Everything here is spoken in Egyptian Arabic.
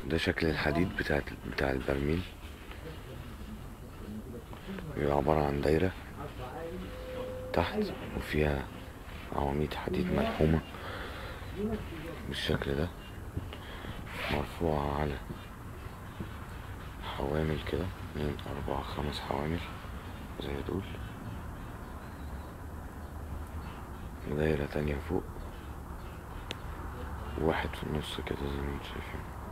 ده شكل الحديد بتاع بتاع البرميل بيبقى عبارة عن دايرة تحت وفيها عواميد حديد ملحومة بالشكل ده مرفوعة على حوامل كده اتنين أربعة خمس حوامل زي دول ودايرة تانية فوق وواحد في النص كده زي ما انتم شايفين